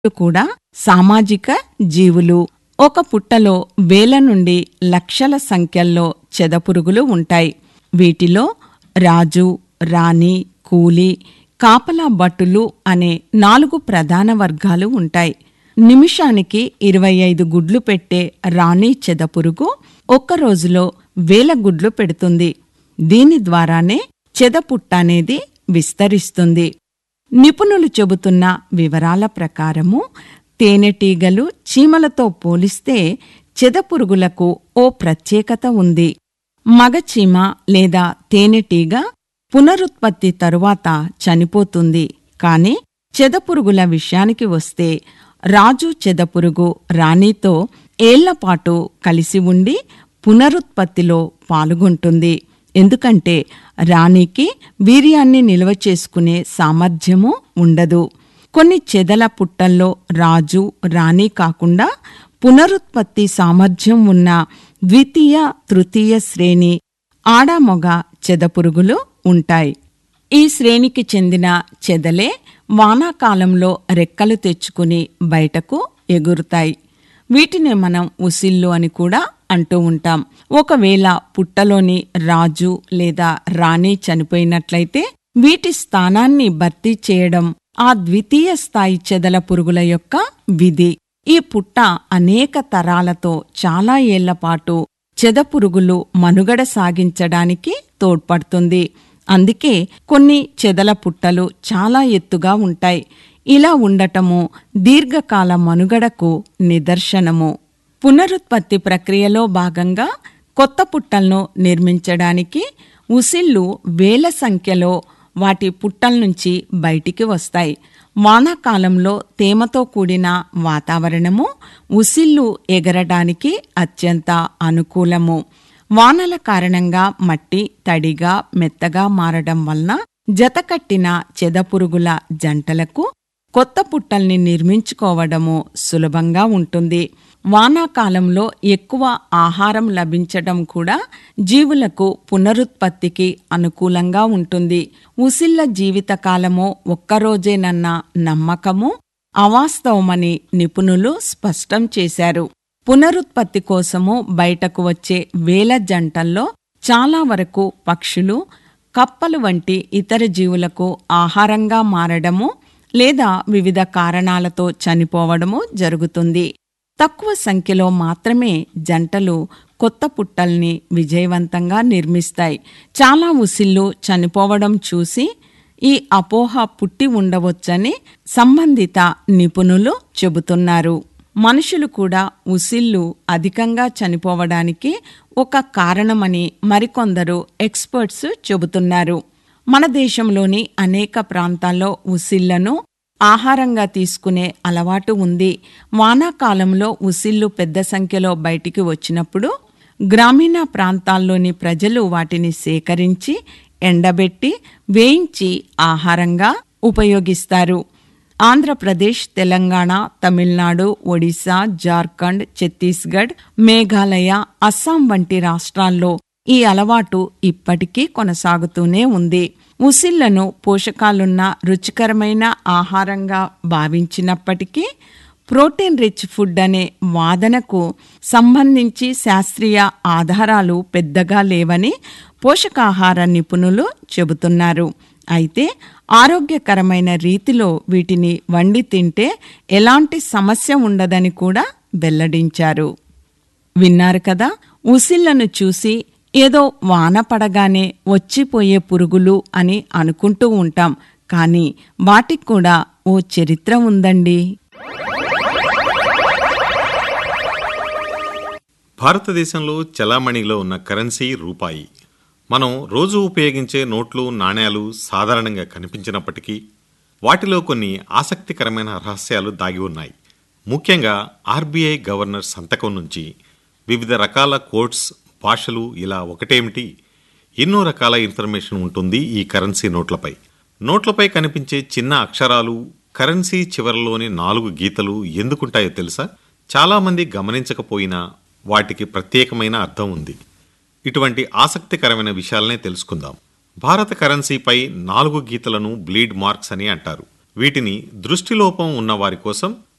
కూడా సామాజిక జీవులు ఒక పుట్టలో వేల నుండి లక్షల సంఖ్యల్లో చెదపురుగులు ఉంటాయి వీటిలో రాజు రాణి కూలి కాపలా భటులు అనే నాలుగు ప్రధాన వర్గాలు ఉంటాయి నిమిషానికి ఇరవై ఐదు గుడ్లు పెట్టే రాణి చెదపురుగు ఒక్క రోజులో వేల గుడ్లు పెడుతుంది దీని ద్వారానే చెదపుట్ట అనేది విస్తరిస్తుంది నిపుణులు చెబుతున్న వివరాల ప్రకారము తేనెటీగలు చీమలతో పోలిస్తే చెదపురుగులకు ఓ ప్రత్యేకత ఉంది మగ చీమ లేదా తేనెటీగ పునరుత్పత్తి తరువాత చనిపోతుంది కాని చెదపురుగుల విషయానికి వస్తే రాజు చెదపురుగు రాణితో ఏళ్లపాటు కలిసి ఉండి పునరుత్పత్తిలో పాల్గొంటుంది ఎందుకంటే రాణికి వీర్యాన్ని నిల్వ చేసుకునే సామర్థ్యము ఉండదు కొన్ని చెదల పుట్టల్లో రాజు రాణి కాకుండా పునరుత్పత్తి సామర్థ్యం ఉన్న ద్వితీయ తృతీయ శ్రేణి ఆడామొగ చెదపురుగులు ఉంటాయి ఈ శ్రేణికి చెందిన చెదలే వానాకాలంలో రెక్కలు తెచ్చుకుని బయటకు ఎగురుతాయి వీటినే మనం ఉసిళ్ళు అని కూడా అంటూ ఉంటాం ఒకవేళ పుట్టలోని రాజు లేదా రాణి చనిపోయినట్లయితే వీటి స్థానాన్ని భర్తీ చేయడం ఆ ద్వితీయ స్థాయి చెదల పురుగుల యొక్క విధి ఈ పుట్ట అనేక తరాలతో చాలా ఏళ్లపాటు చెదపురుగులు మనుగడ సాగించడానికి తోడ్పడుతుంది అందుకే కొన్ని చెదల పుట్టలు చాలా ఎత్తుగా ఉంటాయి ఇలా ఉండటము దీర్ఘకాల మనుగడకు నిదర్శనము పునరుత్పత్తి ప్రక్రియలో భాగంగా కొత్త పుట్టలను నిర్మించడానికి ఉసిళ్ళు వేల సంఖ్యలో వాటి పుట్టల నుంచి బయటికి వస్తాయి వానాకాలంలో తేమతో కూడిన వాతావరణము ఉసిళ్ళు ఎగరడానికి అత్యంత అనుకూలము వానల కారణంగా మట్టి తడిగా మెత్తగా మారడం వలన జతకట్టిన చెదపురుగుల జంటలకు కొత్త పుట్టల్ని నిర్మించుకోవడము సులభంగా ఉంటుంది వానాకాలంలో ఎక్కువ ఆహారం లభించడం కూడా జీవులకు పునరుత్పత్తికి అనుకూలంగా ఉంటుంది ఉసిళ్ల జీవితకాలము ఒక్కరోజేనన్న నమ్మకము అవాస్తవమని నిపుణులు స్పష్టం చేశారు పునరుత్పత్తి కోసము బయటకు వచ్చే వేల జంటల్లో చాలా వరకు పక్షులు కప్పలు వంటి ఇతర జీవులకు ఆహారంగా మారడము లేదా వివిధ కారణాలతో చనిపోవడము జరుగుతుంది తక్కువ సంఖ్యలో మాత్రమే జంటలు కొత్త పుట్టల్ని విజయవంతంగా నిర్మిస్తాయి చాలా ఉసిళ్ళు చనిపోవడం చూసి ఈ అపోహ పుట్టి ఉండవచ్చని సంబంధిత నిపుణులు చెబుతున్నారు మనుషులు కూడా ఉసిళ్ళు అధికంగా చనిపోవడానికి ఒక కారణమని మరికొందరు ఎక్స్పర్ట్స్ చెబుతున్నారు మన దేశంలోని అనేక ప్రాంతాల్లో ఉసిళ్లను ఆహారంగా తీసుకునే అలవాటు ఉంది వానాకాలంలో ఉసిళ్ళు పెద్ద సంఖ్యలో బయటికి వచ్చినప్పుడు గ్రామీణ ప్రాంతాల్లోని ప్రజలు వాటిని సేకరించి ఎండబెట్టి వేయించి ఆహారంగా ఉపయోగిస్తారు ఆంధ్రప్రదేశ్ తెలంగాణ తమిళనాడు ఒడిశా జార్ఖండ్ ఛత్తీస్గఢ్ మేఘాలయ అస్సాం వంటి రాష్ట్రాల్లో ఈ అలవాటు ఇప్పటికీ కొనసాగుతూనే ఉంది ఉసిళ్లను పోషకాలున్న రుచికరమైన ఆహారంగా భావించినప్పటికీ ప్రోటీన్ రిచ్ ఫుడ్ అనే వాదనకు సంబంధించి శాస్త్రీయ ఆధారాలు పెద్దగా లేవని పోషకాహార నిపుణులు చెబుతున్నారు అయితే ఆరోగ్యకరమైన రీతిలో వీటిని వండి తింటే ఎలాంటి సమస్య ఉండదని కూడా వెల్లడించారు విన్నారు కదా ఉసిళ్లను చూసి ఏదో వాన పడగానే వచ్చిపోయే పురుగులు అని అనుకుంటూ ఉంటాం కానీ వాటికి కూడా ఓ చరిత్ర ఉందండి భారతదేశంలో చలామణిలో ఉన్న కరెన్సీ రూపాయి మనం రోజు ఉపయోగించే నోట్లు నాణేలు సాధారణంగా కనిపించినప్పటికీ వాటిలో కొన్ని ఆసక్తికరమైన రహస్యాలు దాగి ఉన్నాయి ముఖ్యంగా ఆర్బీఐ గవర్నర్ సంతకం నుంచి వివిధ రకాల కోడ్స్ భాషలు ఇలా ఒకటేమిటి ఎన్నో రకాల ఇన్ఫర్మేషన్ ఉంటుంది ఈ కరెన్సీ నోట్లపై నోట్లపై కనిపించే చిన్న అక్షరాలు కరెన్సీ చివరలోని నాలుగు గీతలు ఎందుకుంటాయో తెలుసా చాలామంది గమనించకపోయినా వాటికి ప్రత్యేకమైన అర్థం ఉంది ఇటువంటి ఆసక్తికరమైన విషయాలనే తెలుసుకుందాం భారత కరెన్సీపై నాలుగు గీతలను బ్లీడ్ మార్క్స్ అని అంటారు వీటిని దృష్టిలోపం ఉన్న వారి కోసం